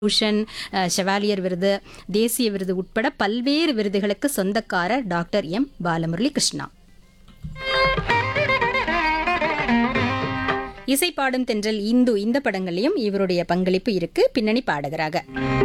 பூஷன் அஹ், Chevalier விருது தேசிய விருது உட்பட பல்வேறு விருதுகளுக்கு சொந்தக்காரர் டாக்டர் எம் பாலமுரளி கிருஷ்ணா இசை பாடும் தென்றல் இந்து இந்த படங்களையும் இவருடைய பங்களிப்பு இருக்கு பின்னணி பாடகராக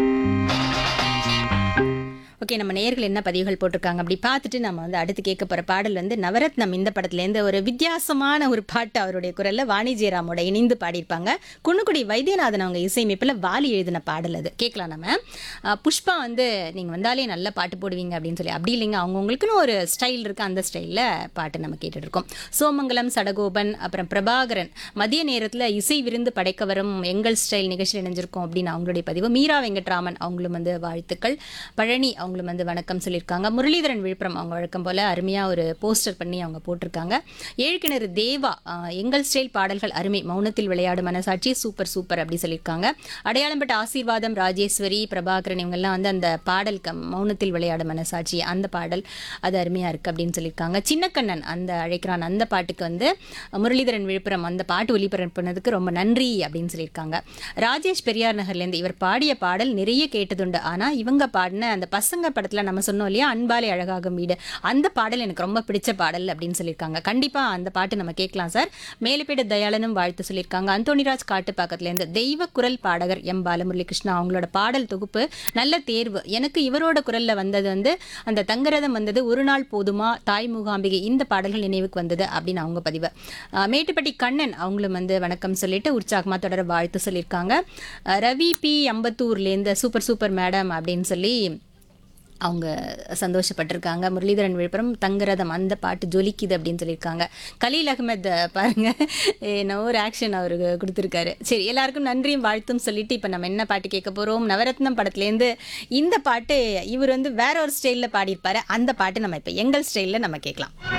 ஓகே நம்ம நேர்கள் என்ன பதிவுகள் போட்டிருக்காங்க அப்படி பார்த்துட்டு நம்ம வந்து அடுத்து கேட்க போகிற பாடல் வந்து நவரத்னம் இந்த படத்துலேருந்து ஒரு வித்தியாசமான ஒரு பாட்டு அவருடைய குரலில் வாணி ஜெயராமோட இணைந்து பாடியிருப்பாங்க குன்னுக்குடி வைத்தியநாதன் அவங்க இசையமைப்பில் வாலி எழுதின பாடல் அது கேட்கலாம் நம்ம அஹ், புஷ்பா வந்து நீங்கள் வந்தாலே நல்ல பாட்டு போடுவீங்க அப்படின்னு சொல்லி அப்படி இல்லைங்க அவங்கவுங்களுக்குன்னு ஒரு ஸ்டைல் இருக்குது அந்த ஸ்டைலில் பாட்டு நம்ம கேட்டுட்டு இருக்கோம் சோமங்கலம் சடகோபன் அப்புறம் பிரபாகரன் மதிய நேரத்தில் இசை விருந்து படைக்க வரும் எங்கள் ஸ்டைல் நிகழ்ச்சியில் இணைஞ்சிருக்கோம் அப்படின்னு அவங்களுடைய பதிவு மீரா வெங்கட்ராமன் அவங்களும் வந்து வாழ்த்துக்கள் பழனி அவங்களும் வந்து வணக்கம் சொல்லியிருக்காங்க முரளிதரன் விழுப்புரம் அவங்க வழக்கம் போல் அருமையாக ஒரு போஸ்டர் பண்ணி அவங்க போட்டிருக்காங்க ஏழ்கிணறு தேவா ஆஹ், எங்கள் ஸ்டைல் பாடல்கள் அருமை மௌனத்தில் விளையாடும் மனசாட்சி சூப்பர் சூப்பர் அப்படி சொல்லியிருக்காங்க அடையாளம்பட்ட ஆசீர்வாதம் ராஜேஸ்வரி பிரபாகரன் இவங்கெல்லாம் வந்து அந்த பாடல் கம் மௌனத்தில் விளையாடும் மனசாட்சி அந்த பாடல் அது அருமையாக இருக்குது அப்படின்னு சொல்லியிருக்காங்க சின்னக்கண்ணன் அந்த அழைக்கிறான் அந்த பாட்டுக்கு வந்து முரளிதரன் விழுப்புரம் அந்த பாட்டு ஒளிபரப்புனதுக்கு ரொம்ப நன்றி அப்படின்னு சொல்லியிருக்காங்க ராஜேஷ் பெரியார் நகர்லேருந்து இவர் பாடிய பாடல் நிறைய கேட்டதுண்டு ஆனால் இவங்க பாடின அந்த பசங்க படத்தில் நம்ம சொன்னோம் இல்லையா அன்பாலே அழகாகும் வீடு அந்த பாடல் எனக்கு ரொம்ப பிடிச்ச பாடல் அப்படின்னு சொல்லியிருக்காங்க கண்டிப்பாக அந்த பாட்டு நம்ம கேட்கலாம் சார் மேலுப்பேடு தயாளனும் வாழ்த்து சொல்லியிருக்காங்க அந்தோணிராஜ் காட்டு பக்கத்துலேருந்து தெய்வ குரல் பாடகர் எம் பாலமுரளி கிருஷ்ணா அவங்களோட பாடல் தொகுப்பு நல்ல தேர்வு எனக்கு இவரோட குரலில் வந்தது வந்து அந்த தங்கரதம் வந்தது ஒரு நாள் போதுமா தாய் மூகாம்பிகை இந்த பாடல்கள் நினைவுக்கு வந்தது அப்படின்னு அவங்க பதிவு அஹ் மேட்டுப்பட்டி கண்ணன் அவங்களும் வந்து வணக்கம் சொல்லிட்டு உற்சாகமாக தொடர வாழ்த்து சொல்லியிருக்காங்க அஹ் ரவி பி அம்பத்தூர்லேருந்து சூப்பர் சூப்பர் மேடம் அப்படின்னு சொல்லி அவங்க சந்தோஷப்பட்டிருக்காங்க முரளிதரன் விழுப்புரம் தங்கரதம் அந்த பாட்டு ஜொலிக்குது அப்படின்னு சொல்லியிருக்காங்க கலீல் அகமத் பாருங்க என்ன ஒரு ஆக்ஷன் அவருக்கு கொடுத்துருக்காரு சரி எல்லாருக்கும் நன்றியும் வாழ்த்தும் சொல்லிட்டு இப்போ நம்ம என்ன பாட்டு கேட்க போகிறோம் நவரத்னம் படத்துலேருந்து இந்த பாட்டு இவர் வந்து வேற ஒரு ஸ்டைலில் பாடியிருப்பாரு அந்த பாட்டு நம்ம இப்போ எங்கள் ஸ்டைலில் நம்ம கேட்கலாம்